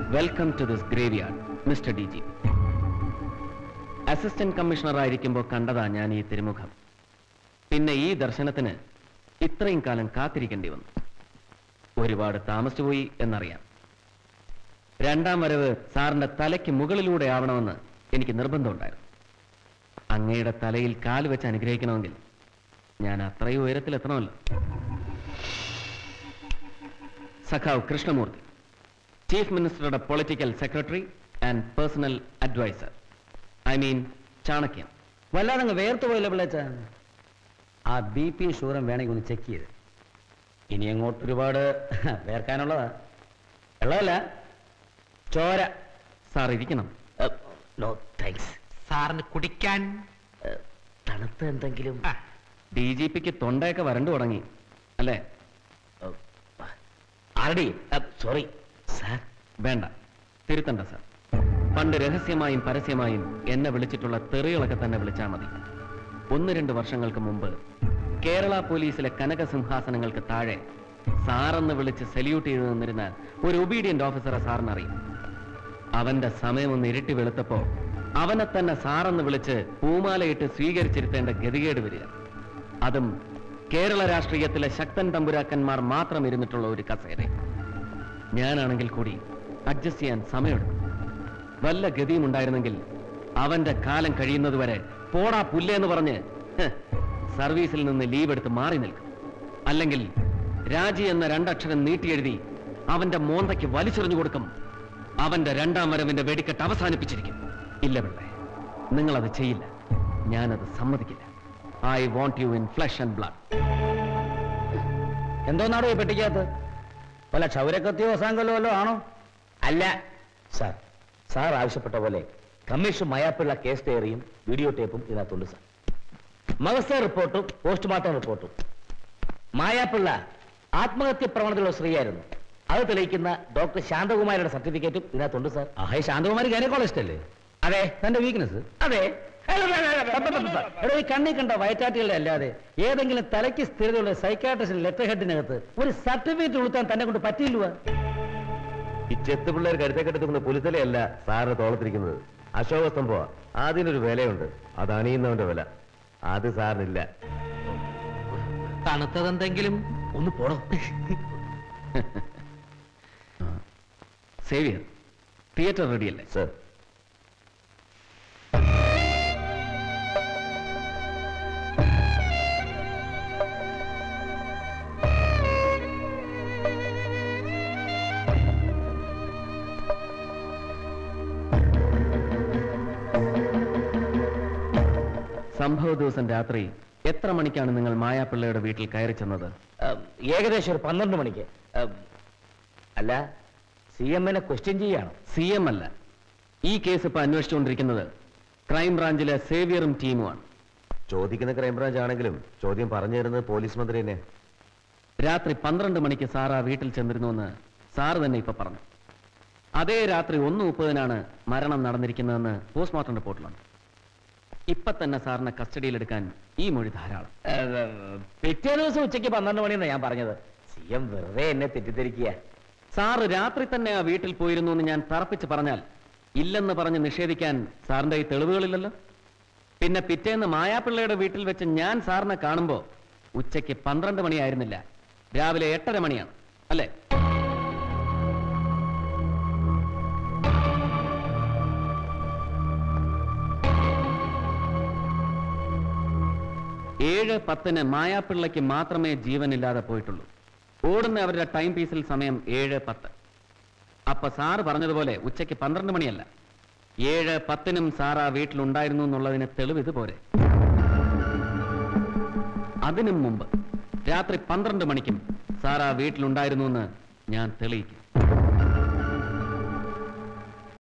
welcome to this graveyard mister D G assistant commissioner ആയിരിക്കുമ്പോൾ കണ്ടതാ ഞാൻ ഈ തിരുമുഖം പിന്നെ ഈ ദർശനത്തിന് ഇത്രയും കാലം കാത്തിരിക്കേണ്ടി വന്നു ഒരുപാട് താമസിച്ചു പോയി എന്നറിയാം രണ്ടാം വരവ് സാറിന്റെ തലയ്ക്ക് മുകളിലൂടെ ആവണമെന്ന് എനിക്ക് നിർബന്ധമുണ്ടായിരുന്നു അങ്ങയുടെ തലയിൽ കാല് വെച്ച് അനുഗ്രഹിക്കണമെങ്കിൽ ഞാൻ അത്രയും ഉയരത്തിലെത്തണമല്ലോ സഖാവ് കൃഷ്ണമൂർത്തി ചീഫ് മിനിസ്റ്ററുടെ political secretary and personal adviser I mean ചാണക്യൻ വല്ലാതെ അങ്ങ് വേർത്തു പോയല്ലോ പിള്ളേച്ച ആ ബി പി ഷുഗറും വേണമെങ്കിൽ ഒന്ന് ചെക്ക് ചെയ്ത് ഇനി അങ്ങോട്ട് ഒരുപാട് വേർക്കാനുള്ളതാ വെള്ളമല്ല ചോര സാർ ഇരിക്കണം നോ താങ്ക്സ് സാറിന് കുടിക്കാൻ തണുത്ത എന്തെങ്കിലും ആ, ഡി ജി പിക്ക് തൊണ്ടയൊക്കെ വരണ്ടു തുടങ്ങി അല്ലേ ആരടി സോറി സാർ വേണ്ട തിരുത്തണ്ട സാർ പണ്ട് രഹസ്യമായും പരസ്യമായും എന്നെ വിളിച്ചിട്ടുള്ള തെറികളൊക്കെ തന്നെ വിളിച്ചാൽ മതി ഒന്ന് രണ്ട് വർഷങ്ങൾക്ക് മുമ്പ് കേരള പോലീസിലെ കനകസിംഹാസനങ്ങൾക്ക് താഴെ സാറെന്ന് വിളിച്ച് സല്യൂട്ട് ചെയ്തു നിന്നിരുന്ന ഒരു ഒബീഡിയന്റ് ഓഫീസറെ സാറിനറിയും അവന്റെ സമയം ഒന്ന് ഇരുട്ടി വെളുത്തപ്പോ അവനെ തന്നെ സാറെന്ന് വിളിച്ച് പൂമാലയിട്ട് സ്വീകരിച്ചിരുത്തേണ്ട ഗതികേട് വരിക അതും കേരള രാഷ്ട്രീയത്തിലെ ശക്തൻ തമ്പുരാക്കന്മാർ മാത്രം ഇരുന്നിട്ടുള്ള ഒരു കസേര ഞാനാണെങ്കിൽ കൂടി അഡ്ജസ്റ്റ് ചെയ്യാൻ സമയമെടുക്കും വല്ല ഗതിയും ഉണ്ടായിരുന്നെങ്കിൽ അവന്റെ കാലം കഴിയുന്നതുവരെ പോടാ പുല്ലേ എന്ന് പറഞ്ഞ് ഹ്, സർവീസിൽ നിന്ന് ലീവ് എടുത്ത് മാറി നിൽക്കും അല്ലെങ്കിൽ രാജി എന്ന രണ്ടക്ഷരം നീട്ടിയെഴുതി അവന്റെ മോന്തയ്ക്ക് വലിച്ചെറിഞ്ഞു കൊടുക്കും അവന്റെ രണ്ടാം വരവിന്റെ വെടിക്കെട്ട് അവസാനിപ്പിച്ചിരിക്കും ഇല്ല പിള്ളേ നിങ്ങളത് ചെയ്യില്ല ഞാനത് സമ്മതിക്കില്ല I want you in flesh and blood എന്തോന്നാടോ ഈ പെട്ടിക്കകത്ത് വല്ല ക്ഷൗരക്കത്തിയോ സാങ്കല്ലോ വല്ലോ ആണോ അല്ല സാർ സാർ ആവശ്യപ്പെട്ട പോലെ കമ്മീഷൻ മയാപ്പിള്ള കേസ് ഡയറിയും വീഡിയോ ടേപ്പും ഇതിനകത്തുണ്ട് സാർ മഗസ്ത റിപ്പോർട്ടും പോസ്റ്റ്മോർട്ടം റിപ്പോർട്ടും മായാപ്പിള്ള ആത്മഹത്യ പ്രവണതയുള്ള സ്ത്രീയായിരുന്നു അത് തെളിയിക്കുന്ന ഡോക്ടർ ശാന്തകുമാരിയുടെ സർട്ടിഫിക്കറ്റും ഇതിനകത്തുണ്ട് സാർ ആഹേ ശാന്തകുമാരി ഗൈനക്കോളജിസ്റ്റ് അല്ലേ അതെ തന്റെ വീക്ക്നെസ് അതെ എടോ ഈ കണ്ണി കണ്ട വയറ്റാറ്റുകളുടെ അല്ലാതെ ഏതെങ്കിലും തലയ്ക്ക് സ്ഥിരതയുള്ള സൈക്കാട്രിസ്റ്റിന്റെ ലെറ്റർ ഹെഡിനകത്ത് ഒരു സർട്ടിഫിക്കറ്റ് ഉളുത്താൻ തന്നെ കൊണ്ട് പറ്റിയില്ല ഈ ചെത്ത് പിള്ളേർ കരുത്തേക്കെടുത്തുന്ന പുലിത്തലയല്ല സാറിന് തോളത്തിരിക്കുന്നത് അശോക സ്തംഭമാ അതിനൊരു വിലയുണ്ട് അത് അണിയുന്നവന്റെ വില അത് സാറിനില്ല തണുത്തതെന്തെങ്കിലും ഒന്ന് പോടോ സേവിയർ തിയേറ്റർ റെഡിയല്ലേ സർ സംഭവ ദിവസം രാത്രി എത്ര മണിക്കാണ് നിങ്ങൾ മായാപ്പിള്ളയുടെ വീട്ടിൽ കയറി ചെന്നത് ഉം, ഏകദേശം ഒരു പന്ത്രണ്ട് മണിക്ക് ഉം, അല്ല സി എമ്മിനെ ക്വസ്റ്റ്യൻ ചെയ്യാണ് സി എം അല്ല ഈ കേസ് ഇപ്പൊ അന്വേഷിച്ചുകൊണ്ടിരിക്കുന്നത് ക്രൈം ബ്രാഞ്ചിലെ സേവിയറും ടീമുമാണ് ചോദിക്കുന്ന ക്രൈംബ്രാഞ്ച് ആണെങ്കിലും ചോദ്യം പറഞ്ഞു തരുന്നത് പോലീസ് മന്ത്രി തന്നെ രാത്രി പന്ത്രണ്ട് മണിക്ക് സാർ ആ വീട്ടിൽ ചെന്നിരുന്നുവെന്ന് സാറ് തന്നെ ഇപ്പൊ പറഞ്ഞു അതേ രാത്രി ഒന്ന് മുപ്പതിനാണ് മരണം നടന്നിരിക്കുന്നതെന്ന് പോസ്റ്റ്മോർട്ടം റിപ്പോർട്ടിലുണ്ട് ഇപ്പൊ തന്നെ സാറിനെ കസ്റ്റഡിയിലെടുക്കാൻ ഈ മൊഴി ധാരാളം പിറ്റേ ദിവസം ഉച്ചയ്ക്ക് പന്ത്രണ്ട് മണിയെന്നാണ് ഞാൻ പറഞ്ഞത് സി എം വെറുതെ എന്നെ തെറ്റിദ്ധരിക്കുക സാറ് രാത്രി തന്നെ ആ വീട്ടിൽ പോയിരുന്നു എന്ന് ഞാൻ തറപ്പിച്ച് പറഞ്ഞാൽ ഇല്ലെന്ന് പറഞ്ഞ് നിഷേധിക്കാൻ സാറിന്റെ ഈ തെളിവുകളില്ലല്ലോ പിന്നെ പിറ്റേന്ന് മായാപ്പിള്ളയുടെ വീട്ടിൽ വെച്ച് ഞാൻ സാറിനെ കാണുമ്പോ ഉച്ചയ്ക്ക് പന്ത്രണ്ട് മണിയായിരുന്നില്ല രാവിലെ എട്ടര മണിയാണ് അല്ലേ ഏഴ് പത്തിന് മായാപ്പിള്ളയ്ക്ക് മാത്രമേ ജീവനില്ലാതെ പോയിട്ടുള്ളൂ ഓടുന്ന അവരുടെ ടൈം പീസിൽ സമയം ഏഴ് പത്ത് അപ്പൊ സാറ് പറഞ്ഞതുപോലെ ഉച്ചയ്ക്ക് പന്ത്രണ്ട് മണിയല്ല ഏഴ് പത്തിനും സാർ ആ വീട്ടിലുണ്ടായിരുന്നു എന്നുള്ളതിന് തെളിവ് ഇതുപോലെ അതിനും മുമ്പ് രാത്രി പന്ത്രണ്ട് മണിക്കും സാർ ആ വീട്ടിലുണ്ടായിരുന്നു എന്ന് ഞാൻ തെളിയിക്കും